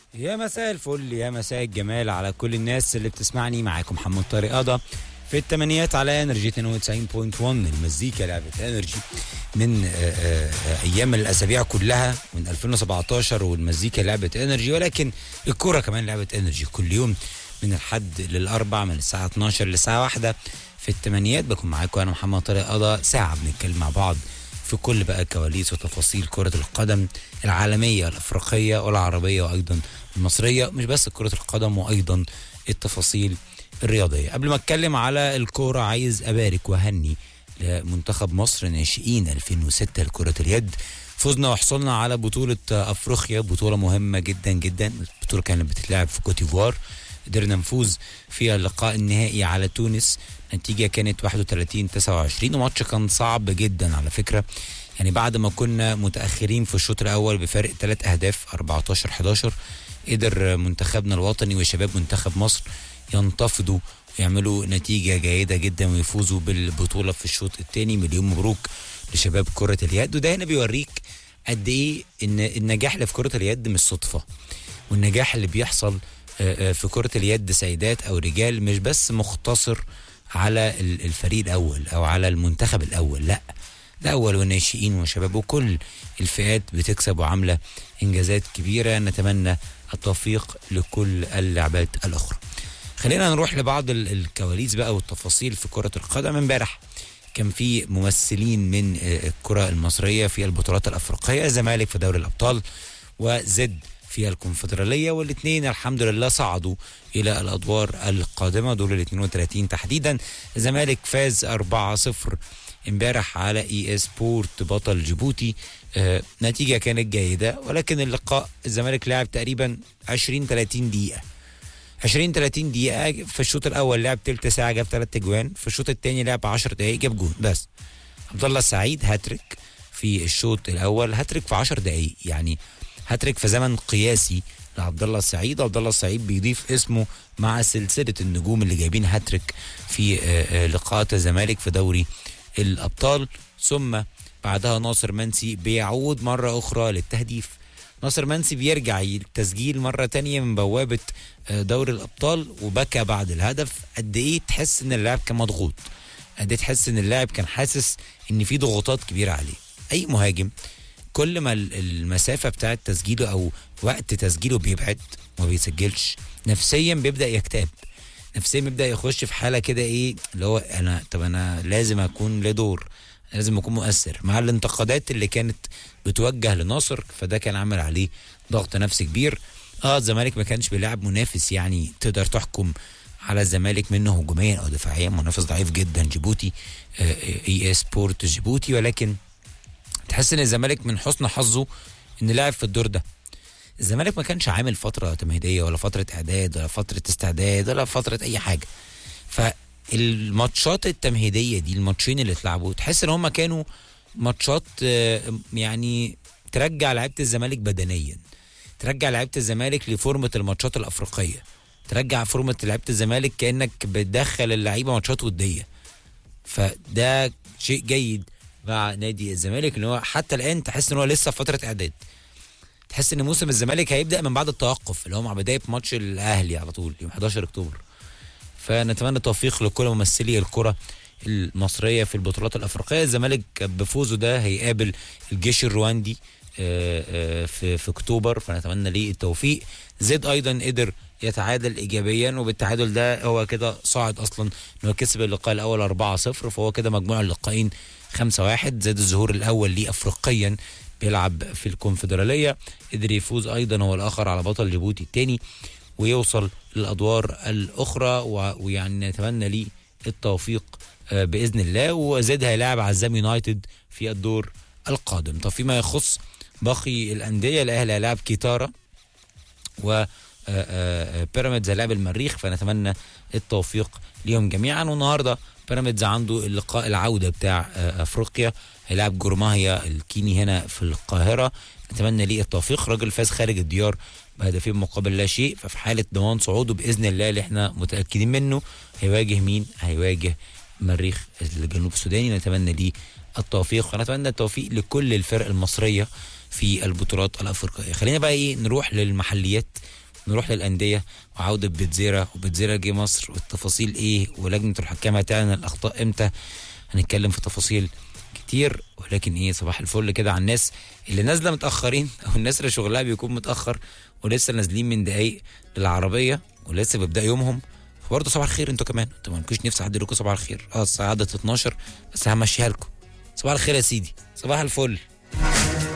يا مساء الفل يا مساء الجمال على كل الناس اللي بتسمعني معاكم محمد طارق قضا في الثمانينات على انرجي 92.1 المزيكا لعبه انرجي من آه، آه، آه، ايام الاسابيع كلها من 2017 والمزيكا لعبه انرجي ولكن الكوره كمان لعبه انرجي كل يوم من الحد للاربع من الساعه 12 للساعه 1 في الثمانينات بكون معاكم انا محمد طارق قضا ساعه بنتكلم مع بعض في كل بقى كواليس وتفاصيل كرة القدم العالمية الأفريقية والعربية وأيضا المصرية مش بس كرة القدم وأيضا التفاصيل الرياضية قبل ما أتكلم على الكورة عايز أبارك وأهني لمنتخب مصر ناشئين 2006 لكرة اليد فزنا وحصلنا على بطولة أفريقيا بطولة مهمة جدا جدا البطولة كانت بتتلعب في كوتيفوار قدرنا نفوز في اللقاء النهائي على تونس النتيجة كانت 31 29 وماتش كان صعب جدا على فكرة يعني بعد ما كنا متأخرين في الشوط الأول بفارق ثلاث أهداف 14 11 قدر منتخبنا الوطني وشباب منتخب مصر ينتفضوا ويعملوا نتيجة جيدة جدا ويفوزوا بالبطولة في الشوط الثاني مليون مبروك لشباب كرة اليد وده هنا بيوريك قد ايه ان النجاح اللي في كرة اليد مش صدفة والنجاح اللي بيحصل آه، آه، في كرة اليد سيدات او رجال مش بس مختصر على ال- الفريق الاول او على المنتخب الاول لا الاول والناشئين وشباب وكل الفئات بتكسب وعامله انجازات كبيره نتمنى التوفيق لكل اللعبات الاخرى خلينا نروح لبعض ال- الكواليس بقى والتفاصيل في كره القدم امبارح كان في ممثلين من آه، الكره المصريه في البطولات الافريقيه الزمالك في دوري الابطال وزد في الكونفدراليه والاثنين الحمد لله صعدوا الى الادوار القادمه دول ال 32 تحديدا الزمالك فاز 4-0 امبارح على اي اس بورت بطل جيبوتي آه نتيجه كانت جيده ولكن اللقاء الزمالك لعب تقريبا 20 30 دقيقه 20 30 دقيقة في الشوط الأول لعب تلت ساعة جاب ثلاث أجوان، في الشوط الثاني لعب 10 دقايق جاب جون بس. عبد الله السعيد هاتريك في الشوط الأول هاتريك في 10 دقايق يعني هاتريك في زمن قياسي لعبد الله السعيد، عبد الله السعيد بيضيف اسمه مع سلسلة النجوم اللي جايبين هاتريك في آه، آه، لقاءات الزمالك في دوري الأبطال ثم بعدها ناصر منسي بيعود مرة أخرى للتهديف ناصر منسي بيرجع التسجيل مرة تانية من بوابة آه، دوري الأبطال وبكى بعد الهدف قد إيه تحس إن اللاعب كان مضغوط قد إيه تحس إن اللاعب كان حاسس إن في ضغوطات كبيرة عليه أي مهاجم كل ما ال- المسافة بتاعت تسجيله أو وقت تسجيله بيبعد وما بيسجلش نفسيا بيبدأ يكتئب نفسيا بيبدأ يخش في حالة كده إيه اللي هو أنا طب أنا لازم أكون له دور لازم اكون مؤثر مع الانتقادات اللي كانت بتوجه لناصر فده كان عامل عليه ضغط نفسي كبير اه الزمالك ما كانش بيلعب منافس يعني تقدر تحكم على الزمالك منه هجوميا او دفاعيا منافس ضعيف جدا جيبوتي آه، اي اس سبورت جيبوتي ولكن تحس ان الزمالك من حسن حظه ان لعب في الدور ده الزمالك ما كانش عامل فتره تمهيديه ولا فتره اعداد ولا فتره استعداد ولا فتره اي حاجه فالماتشات التمهيديه دي الماتشين اللي اتلعبوا تحس ان هم كانوا ماتشات آه، يعني ترجع لعيبه الزمالك بدنيا ترجع لعيبه الزمالك لفورمه الماتشات الافريقيه ترجع فورمه لعيبه الزمالك كانك بتدخل اللعيبه ماتشات وديه فده شيء جيد مع نادي الزمالك ان هو حتى الان تحس ان هو لسه في فتره اعداد تحس ان موسم الزمالك هيبدا من بعد التوقف اللي هو مع بدايه ماتش الاهلي على طول يوم 11 اكتوبر فنتمنى التوفيق لكل ممثلي الكره المصريه في البطولات الافريقيه الزمالك بفوزه ده هيقابل الجيش الرواندي آه، آه، في في اكتوبر فنتمنى ليه التوفيق زيد ايضا قدر يتعادل ايجابيا وبالتعادل ده هو كده صاعد اصلا ان هو كسب اللقاء الاول 4-0 فهو كده مجموع اللقاءين 5-1 زاد الظهور الاول ليه افريقيا بيلعب في الكونفدراليه قدر يفوز ايضا هو الاخر على بطل جيبوتي الثاني ويوصل للادوار الاخرى و- ويعني نتمنى ليه التوفيق آه، باذن الله وزيد هيلاعب عزام يونايتد في الدور القادم طب فيما يخص باقي الانديه الاهلي هيلاعب كيتارا و آه، آه، بيراميدز هيلاعب المريخ فنتمنى التوفيق ليهم جميعا والنهارده بيراميدز عنده اللقاء العوده بتاع آه، افريقيا هيلاعب جورماهيا الكيني هنا في القاهره نتمنى ليه التوفيق راجل فاز خارج الديار بهدفين مقابل لا شيء ففي حاله ضمان صعوده باذن الله اللي احنا متاكدين منه هيواجه مين؟ هيواجه مريخ الجنوب السوداني نتمنى ليه التوفيق ونتمنى التوفيق لكل الفرق المصريه في البطولات الافريقيه خلينا بقى ايه نروح للمحليات نروح للانديه وعوده بتزيرا وبتزيرا جه مصر والتفاصيل ايه ولجنه الحكام هتعلن الاخطاء امتى هنتكلم في تفاصيل كتير ولكن ايه صباح الفل كده على الناس اللي نازله متاخرين او الناس اللي شغلها بيكون متاخر ولسه نازلين من دقايق للعربيه ولسه بيبدا يومهم فبرضه صباح الخير انتوا كمان انتوا ما لكوش نفسي حد يقول لكم صباح الخير اه الساعه عدت 12 بس همشيها لكم صباح الخير يا سيدي صباح الفل